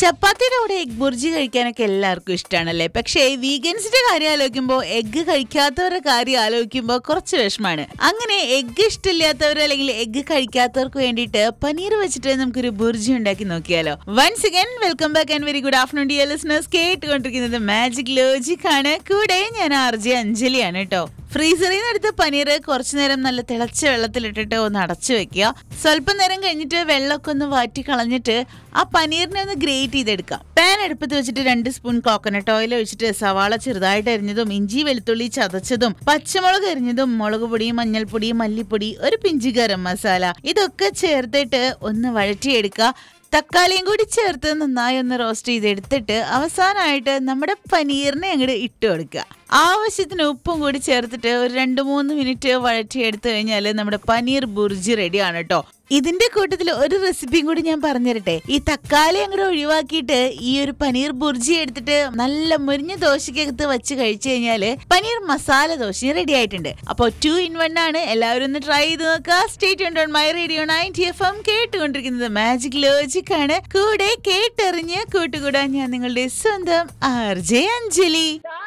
ചപ്പാത്തിയുടെ കൂടെ എഗ് ബുർജി കഴിക്കാനൊക്കെ എല്ലാവർക്കും ഇഷ്ടമാണല്ലേ പക്ഷേ വീഗൻസിന്റെ കാര്യം ആലോചിക്കുമ്പോൾ എഗ്ഗ് കഴിക്കാത്തവരുടെ കാര്യം ആലോചിക്കുമ്പോൾ കുറച്ച് വിഷമാണ് അങ്ങനെ എഗ്ഗ് ഇഷ്ടമില്ലാത്തവർ അല്ലെങ്കിൽ എഗ്ഗ് കഴിക്കാത്തവർക്ക് വേണ്ടിയിട്ട് പനീർ വെച്ചിട്ട് നമുക്കൊരു ബുർജി ഉണ്ടാക്കി നോക്കിയാലോ once again welcome back and very good afternoon dear listeners കേട്ടുകൊണ്ടിരിക്കുന്നത് മാജിക് ലോജിക് ആണ് കൂടെ ഞാൻ ആർ ജെ അഞ്ജലിയാണ് കേട്ടോ ഫ്രീസറിൽ നിന്ന് എടുത്ത പനീർ കുറച്ചു നേരം നല്ല തിളച്ച വെള്ളത്തിലിട്ടിട്ട് ഒന്ന് അടച്ചു വെക്കുക സ്വല്പം നേരം കഴിഞ്ഞിട്ട് വെള്ളമൊക്കെ ഒന്ന് വാറ്റി കളഞ്ഞിട്ട് ആ പനീറിനെ ഒന്ന് ഗ്രേറ്റ് ചെയ്തെടുക്കാം പാൻ അടുപ്പത്ത് വെച്ചിട്ട് രണ്ട് സ്പൂൺ കോക്കനട്ട് ഓയിൽ ഒഴിച്ചിട്ട് സവാള ചെറുതായിട്ട് അരിഞ്ഞതും ഇഞ്ചി വെളുത്തുള്ളി ചതച്ചതും പച്ചമുളക് അരിഞ്ഞതും മുളക് പൊടി മഞ്ഞൾപ്പൊടി മല്ലിപ്പൊടി ഒരു പിഞ്ചി ഗരം മസാല ഇതൊക്കെ ചേർത്തിട്ട് ഒന്ന് വഴറ്റിയെടുക്കുക തക്കാളിയും കൂടി ചേർത്ത് നന്നായി ഒന്ന് റോസ്റ്റ് ചെയ്തെടുത്തിട്ട് അവസാനമായിട്ട് നമ്മുടെ പനീറിനെ അങ്ങോട്ട് ഇട്ട് കൊടുക്കുക ആവശ്യത്തിന് ഉപ്പും കൂടി ചേർത്തിട്ട് ഒരു രണ്ട് മൂന്ന് മിനിറ്റ് വഴറ്റിയെടുത്തു കഴിഞ്ഞാൽ നമ്മുടെ പനീർ ബുർജി റെഡിയാണ് കേട്ടോ ഇതിന്റെ കൂട്ടത്തിൽ ഒരു റെസിപ്പിയും കൂടി ഞാൻ പറഞ്ഞുതരട്ടെ ഈ തക്കാളി അങ്ങോട്ട് ഒഴിവാക്കിയിട്ട് ഈ ഒരു പനീർ ബുർജി എടുത്തിട്ട് നല്ല മുരിഞ്ഞ ദോശക്കകത്ത് വെച്ച് കഴിച്ചു കഴിഞ്ഞാല് പനീർ മസാല ദോശ റെഡി ആയിട്ടുണ്ട് അപ്പോൾ ടു ഇൻ വൺ ആണ് എല്ലാവരും ഒന്ന് ട്രൈ ചെയ്ത് നോക്കുക സ്റ്റേറ്റ് ഓൺ my radio ninety F M കേട്ടുകൊണ്ടിരിക്കുന്നത് മാജിക് ലോജിക് ആണ് കൂടെ കേട്ടെറിഞ്ഞ് കൂട്ടുകൂടാൻ ഞാൻ നിങ്ങളുടെ സ്വന്തം ആർ ജെ അഞ്ജലി